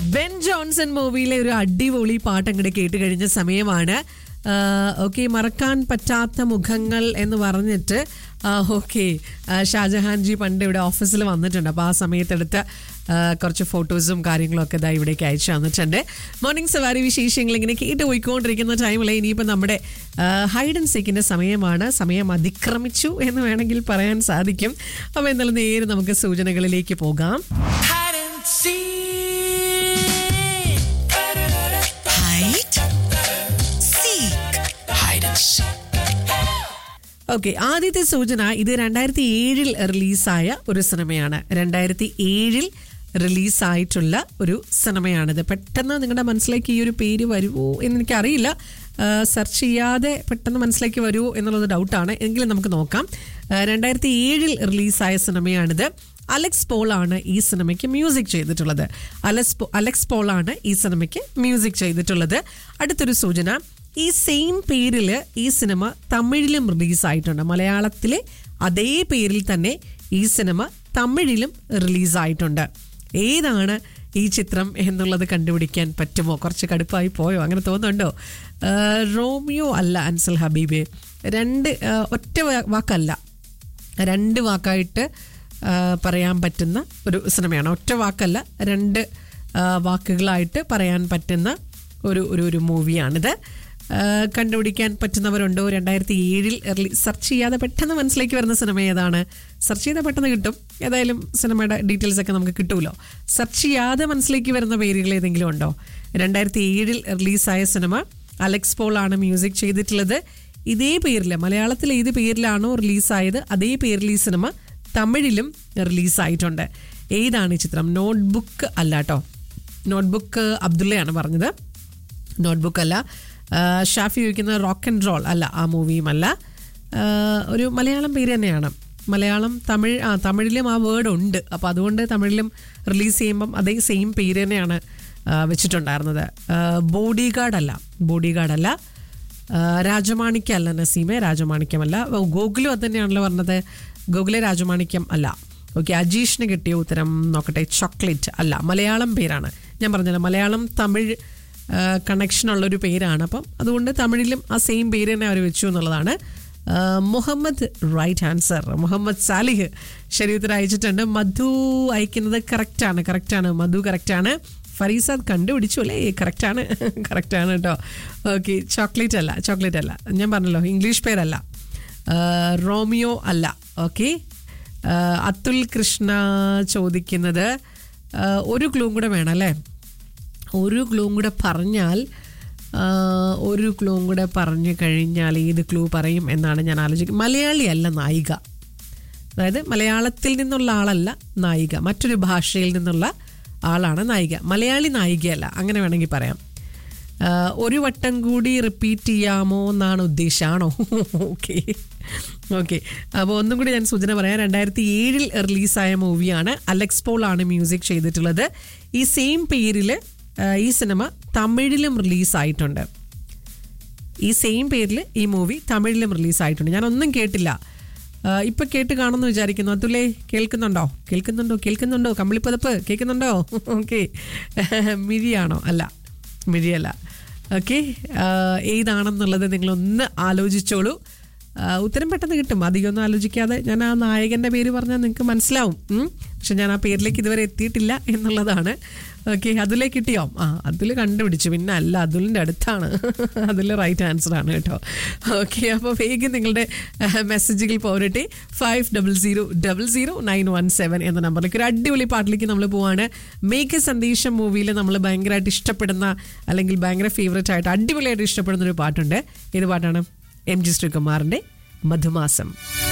Ben Johnson മൂവിയിലെ ഒരു അടിപൊളി പാട്ട് അങ്ങോട്ട് കേട്ട് കഴിഞ്ഞ സമയമാണ് ഓക്കെ മറക്കാൻ പറ്റാത്ത മുഖങ്ങൾ എന്ന് പറഞ്ഞിട്ട് ഓക്കെ ഷാജഹാൻജി പണ്ട് ഇവിടെ ഓഫീസിൽ വന്നിട്ടുണ്ട് അപ്പോൾ ആ സമയത്തെടുത്ത ആ, കുറച്ച് ഫോട്ടോസും കാര്യങ്ങളും ഒക്കെ ഇതാ ഇവിടേക്ക് അയച്ചു തന്നിട്ടുണ്ട് മോർണിംഗ് സവാരി വിശേഷങ്ങൾ ഇങ്ങനെ കേട്ട് പോയിക്കൊണ്ടിരിക്കുന്ന ടൈമിൽ ഇനിയിപ്പോൾ നമ്മുടെ ഹൈഡ് ആൻഡ് സീക്കിൻ്റെ സമയമാണ് സമയം അതിക്രമിച്ചു എന്ന് വേണമെങ്കിൽ പറയാൻ സാധിക്കും അപ്പോൾ എന്തായാലും നേരെ നമുക്ക് സൂചനകളിലേക്ക് പോകാം hide and seek. Hide, seek, Hide and seek. Okay ആദ്യത്തെ സൂചന ഇത് രണ്ടായിരത്തി ഏഴിൽ റിലീസായ ഒരു സിനിമയാണ് രണ്ടായിരത്തി ഏഴിൽ റിലീസായിട്ടുള്ള ഒരു സിനിമയാണിത് പെട്ടെന്ന് നിങ്ങളുടെ മനസ്സിലേക്ക് ഈ ഒരു പേര് വരുമോ എന്ന് എനിക്കറിയില്ല സെർച്ച് ചെയ്യാതെ പെട്ടെന്ന് മനസ്സിലേക്ക് വരുമോ എന്നുള്ളത് ഡൗട്ടാണ് എങ്കിലും നമുക്ക് നോക്കാം രണ്ടായിരത്തി ഏഴിൽ റിലീസായ സിനിമയാണിത് അലക്സ് പോളാണ് ഈ സിനിമയ്ക്ക് മ്യൂസിക് ചെയ്തിട്ടുള്ളത് അലക്സ് പോ- അലക്സ് പോളാണ് ഈ സിനിമയ്ക്ക് മ്യൂസിക് ചെയ്തിട്ടുള്ളത് അടുത്തൊരു സൂചന ഈ സെയിം പേരിൽ ഈ സിനിമ തമിഴിലും റിലീസായിട്ടുണ്ട് മലയാളത്തിലെ അതേ പേരിൽ തന്നെ ഈ സിനിമ തമിഴിലും റിലീസായിട്ടുണ്ട് ഏതാണ് ഈ ചിത്രം എന്നുള്ളത് കണ്ടുപിടിക്കാൻ പറ്റുമോ കുറച്ച് കടുപ്പായി പോയോ അങ്ങനെ തോന്നുന്നുണ്ടോ ആ, റോമിയോ അല്ല അൻസൽ ഹബീബെ രണ്ട് ആ, ഒറ്റ വാ- വാക്കല്ല രണ്ട് വാക്കായിട്ട് ആ, പറയാൻ പറ്റുന്ന ഒരു സിനിമയാണ് ഒറ്റ വാക്കല്ല രണ്ട് ആ, വാക്കുകളായിട്ട് പറയാൻ പറ്റുന്ന ഒരു ഒരു ഒരു മൂവിയാണിത് ആ, കണ്ടുപിടിക്കാൻ പറ്റുന്നവരുണ്ടോ രണ്ടായിരത്തി ഏഴിൽ സെർച്ച് ചെയ്യാതെ പെട്ടെന്ന് മനസ്സിലേക്ക് വരുന്ന സിനിമ ഏതാണ് സെർച്ച് ചെയ്താൽ പെട്ടെന്ന് കിട്ടും ഏതായാലും സിനിമയുടെ ഡീറ്റെയിൽസ് ഒക്കെ നമുക്ക് കിട്ടുമല്ലോ സെർച്ച് ചെയ്യാതെ മനസ്സിലേക്ക് വരുന്ന പേരുകൾ ഏതെങ്കിലും ഉണ്ടോ രണ്ടായിരത്തി ഏഴിൽ റിലീസായ സിനിമ അലക്സ് പോൾ ആണ് മ്യൂസിക് ചെയ്തിട്ടുള്ളത് ഇതേ പേരിൽ മലയാളത്തിൽ ഏത് പേരിലാണോ റിലീസായത് അതേ പേരിൽ ഈ സിനിമ തമിഴിലും റിലീസായിട്ടുണ്ട് ഏതാണ് ഈ ചിത്രം നോട്ട്ബുക്ക് അല്ല കേട്ടോ നോട്ട്ബുക്ക് അബ്ദുള്ളയാണ് പറഞ്ഞത് നോട്ട്ബുക്ക് അല്ല ആ, ഷാഫി ചോദിക്കുന്ന റോക്ക് ആൻഡ് റോൾ അല്ല ആ മൂവിയും അല്ല ആ, ഒരു മലയാളം പേര് തന്നെയാണ് മലയാളം തമിഴ് ആ തമിഴിലും ആ വേർഡ് ഉണ്ട് അപ്പോൾ അതുകൊണ്ട് തമിഴിലും റിലീസ് ചെയ്യുമ്പം അതേ സെയിം പേര് തന്നെയാണ് ആ, വെച്ചിട്ടുണ്ടായിരുന്നത് ബോഡി ഗാർഡ് അല്ല ബോഡി ഗാർഡ് അല്ല ആ, രാജമാണിക്യം അല്ല നസീമെ രാജമാണിക്യമല്ല ഓ, ഗോകുലും അത് തന്നെയാണല്ലോ പറഞ്ഞത് ഗോകുലെ രാജമാണിക്യം അല്ല ഓക്കെ അജീഷിന് കിട്ടിയ ഉത്തരം നോക്കട്ടെ ചോക്ലേറ്റ് അല്ല മലയാളം പേരാണ് ഞാൻ പറഞ്ഞല്ലോ മലയാളം തമിഴ് കണക്ഷൻ ഉള്ളൊരു പേരാണ് അപ്പം അതുകൊണ്ട് തമിഴിലും ആ സെയിം പേര് തന്നെ അവർ വെച്ചു എന്നുള്ളതാണ് ആ, മുഹമ്മദ് റൈറ്റ് ആൻസർ മുഹമ്മദ് സാലിഹ് ശരി ഉത്തരം അയച്ചിട്ടുണ്ട് മധു അയക്കുന്നത് കറക്റ്റാണ് കറക്റ്റാണ് മധു കറക്റ്റാണ് ഫരീസാദ് കണ്ടുപിടിച്ചു അല്ലേ കറക്റ്റാണ് കറക്റ്റാണ് കേട്ടോ ഓക്കെ ചോക്ലേറ്റ് അല്ല ചോക്ലേറ്റ് അല്ല ഞാൻ പറഞ്ഞല്ലോ ഇംഗ്ലീഷ് പേരല്ല ആ, റോമിയോ അല്ല ഓക്കെ അതുൽ കൃഷ്ണ ചോദിക്കുന്നത് ആ, ഒരു ക്ലൂം കൂടെ വേണം അല്ലേ ഒരു ക്ലൂം കൂടെ പറഞ്ഞാൽ ആ, ഒരു ക്ലൂം കൂടെ പറഞ്ഞു കഴിഞ്ഞാൽ ഏത് ക്ലൂ പറയും എന്നാണ് ഞാൻ ആലോചിക്കുന്നത് മലയാളി അല്ല നായിക അതായത് മലയാളത്തിൽ നിന്നുള്ള ആളല്ല നായിക മറ്റൊരു ഭാഷയിൽ നിന്നുള്ള ആളാണ് നായിക മലയാളി നായികയല്ല അങ്ങനെ വേണമെങ്കിൽ പറയാം ആ, ഒരു വട്ടം കൂടി റിപ്പീറ്റ് ചെയ്യാമോ എന്നാണ് ഉദ്ദേശമാണോ ഓക്കെ ഓക്കെ അപ്പോൾ ഒന്നും കൂടി ഞാൻ സൂചന പറയാം രണ്ടായിരത്തി ഏഴിൽ റിലീസായ മൂവിയാണ് അലക്സ് പോൾ ആണ് മ്യൂസിക് ചെയ്തിട്ടുള്ളത് ഈ സെയിം പേരിൽ ഈ സിനിമ തമിഴിലും റിലീസായിട്ടുണ്ട് ഈ സെയിം പേരിൽ ഈ മൂവി തമിഴിലും റിലീസായിട്ടുണ്ട് ഞാനൊന്നും കേട്ടില്ല ആ, ഇപ്പൊ കേട്ട് കാണുമെന്ന് വിചാരിക്കുന്നു അതുലേ കേൾക്കുന്നുണ്ടോ കേൾക്കുന്നുണ്ടോ കേൾക്കുന്നുണ്ടോ കമ്പിളിപ്പതപ്പ് കേൾക്കുന്നുണ്ടോ ഓക്കെ മിഴിയാണോ അല്ല മിഴിയല്ല ഓക്കെ ഏതാണെന്നുള്ളത് നിങ്ങളൊന്ന് ആലോചിച്ചോളൂ ആ, ഉത്തരം പെട്ടെന്ന് കിട്ടും അധികമൊന്നും ആലോചിക്കാതെ ഞാൻ ആ നായകന്റെ പേര് പറഞ്ഞാൽ നിങ്ങൾക്ക് മനസ്സിലാവും ഉം. പക്ഷെ ഞാൻ ആ പേരിലേക്ക് ഇതുവരെ എത്തിയിട്ടില്ല എന്നുള്ളതാണ് ഓക്കെ അതിലേ കിട്ടിയോ ആ അതിൽ കണ്ടുപിടിച്ചു പിന്നെ അല്ല അതുലിൻ്റെ അടുത്താണ് അതിൽ റൈറ്റ് ആൻസർ ആണ് കേട്ടോ ഓക്കെ അപ്പോൾ വേഗം നിങ്ങളുടെ മെസ്സേജുകൾ പോരട്ടെ five double zero double zero nine one seven എന്ന നമ്പറിലേക്ക് ഒരു അടിപൊളി പാട്ടിലേക്ക് നമ്മൾ പോവാണ് മേക്ക് സന്ദേശം മൂവിയിൽ നമ്മൾ ഭയങ്കരമായിട്ട് ഇഷ്ടപ്പെടുന്ന അല്ലെങ്കിൽ ഭയങ്കര ഫേവറേറ്റ് ആയിട്ട് അടിപൊളിയായിട്ട് ഇഷ്ടപ്പെടുന്ന ഒരു പാട്ടുണ്ട് ഏത് പാട്ടാണ് എം ജി ശ്രീകുമാറിൻ്റെ മധുമാസം